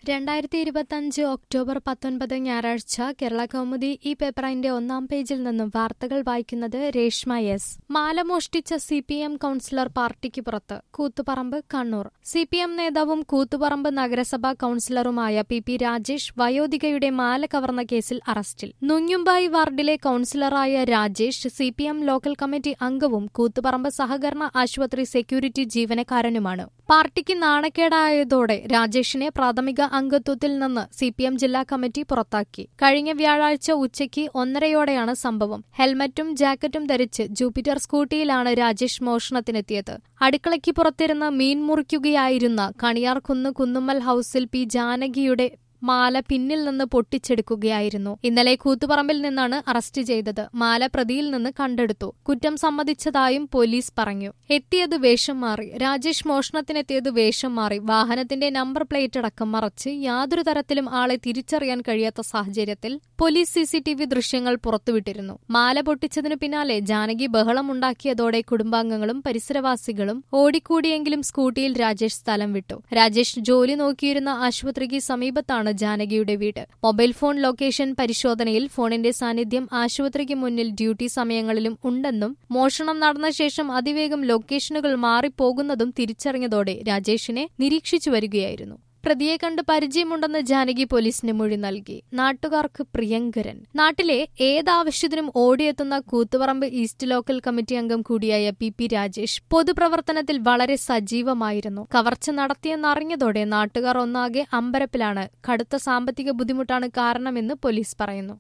രണ്ടായിരത്തി ഇരുപത്തഞ്ച് ഒക്ടോബർ പത്തൊൻപത് ഞായറാഴ്ച കേരള കൗമുദി ഈ പേപ്പറിന്റെ ഒന്നാം പേജിൽ നിന്നും വാർത്തകൾ വായിക്കുന്നത് രേഷ്മ എസ് മാല മോഷ്ടിച്ച സി പി എം കൌൺസിലർ പാർട്ടിക്ക് പുറത്ത് Koothuparamba Kannur C P M നേതാവും കൂത്തുപറമ്പ് നഗരസഭാ കൌൺസിലറുമായ പി പി രാജേഷ് വയോധികയുടെ മാല കവർന്ന കേസിൽ അറസ്റ്റിൽ നുഞ്ഞുംബായി വാർഡിലെ കൌൺസിലറായ Rajesh C P M local committee അംഗവും കൂത്തുപറമ്പ് സഹകരണ ആശുപത്രി സെക്യൂരിറ്റി ജീവനക്കാരനുമാണ് പാർട്ടിക്ക് നാണക്കേടായതോടെ രാജേഷിനെ പ്രാഥമിക അംഗത്വത്തിൽ നിന്ന് സി പി എം ജില്ലാ കമ്മിറ്റി പുറത്താക്കി കഴിഞ്ഞ വ്യാഴാഴ്ച ഉച്ചയ്ക്ക് ഒന്നരയോടെയാണ് സംഭവം ഹെൽമറ്റും ജാക്കറ്റും ധരിച്ച് ജൂപ്പിറ്റർ സ്കൂട്ടിയിലാണ് രാജേഷ് മോഷണത്തിനെത്തിയത് അടുക്കളയ്ക്ക് പുറത്തിരുന്ന് മീൻ മുറിക്കുകയായിരുന്ന കണിയാർകുന്ന് കുന്നുമ്മൽ ഹൌസിൽ പി ജാനകിയുടെ മാല പിന്നിൽ നിന്ന് പൊട്ടിച്ചെടുക്കുകയായിരുന്നു ഇന്നലെ കൂത്തുപറമ്പിൽ നിന്നാണ് അറസ്റ്റ് ചെയ്തത് മാല പ്രതിയിൽ നിന്ന് കണ്ടെടുത്തു കുറ്റം സമ്മതിച്ചതായും പോലീസ് പറഞ്ഞു എത്തിയത് വേഷം മാറി രാജേഷ് മോഷണത്തിനെത്തിയത് വേഷം മാറി വാഹനത്തിന്റെ നമ്പർ പ്ലേറ്റ് അടക്കം മറച്ച് യാതൊരു തരത്തിലും ആളെ തിരിച്ചറിയാൻ കഴിയാത്ത സാഹചര്യത്തിൽ പോലീസ് സിസിടിവി ദൃശ്യങ്ങൾ പുറത്തുവിട്ടിരുന്നു മാല പൊട്ടിച്ചതിനു പിന്നാലെ ജാനകി ബഹളമുണ്ടാക്കിയതോടെ കുടുംബാംഗങ്ങളും പരിസരവാസികളും ഓടിക്കൂടിയെങ്കിലും സ്കൂട്ടിയിൽ രാജേഷ് സ്ഥലം വിട്ടു രാജേഷ് ജോലി നോക്കിയിരുന്ന ആശുപത്രിക്ക് സമീപത്താണ് ജാനകിയുടെ വീട് മൊബൈൽ ഫോൺ ലൊക്കേഷൻ പരിശോധനയിൽ ഫോണിന്റെ സാന്നിധ്യം ആശുപത്രിക്ക് മുന്നിൽ ഡ്യൂട്ടി സമയങ്ങളിലും ഉണ്ടെന്നും മോഷണം നടന്ന ശേഷം അതിവേഗം ലൊക്കേഷനുകൾ മാറിപ്പോകുന്നതും തിരിച്ചറിഞ്ഞതോടെ രാജേഷിനെ നിരീക്ഷിച്ചു വരികയായിരുന്നു പ്രതിയെ കണ്ട് പരിചയമുണ്ടെന്ന് ജാനകി പോലീസിന് മൊഴി നൽകി നാട്ടുകാർക്ക് പ്രിയങ്കരൻ നാട്ടിലെ ഏതാവശ്യത്തിനും ഓടിയെത്തുന്ന കൂത്തുപറമ്പ് ഈസ്റ്റ് ലോക്കൽ കമ്മിറ്റി അംഗം കൂടിയായ പി പി രാജേഷ് പൊതുപ്രവർത്തനത്തിൽ വളരെ സജീവമായിരുന്നു കവർച്ച നടത്തിയെന്നറിഞ്ഞതോടെ നാട്ടുകാർ ഒന്നാകെ അമ്പരപ്പിലാണ് കടുത്ത സാമ്പത്തിക ബുദ്ധിമുട്ടാണ് കാരണമെന്ന് പോലീസ് പറയുന്നു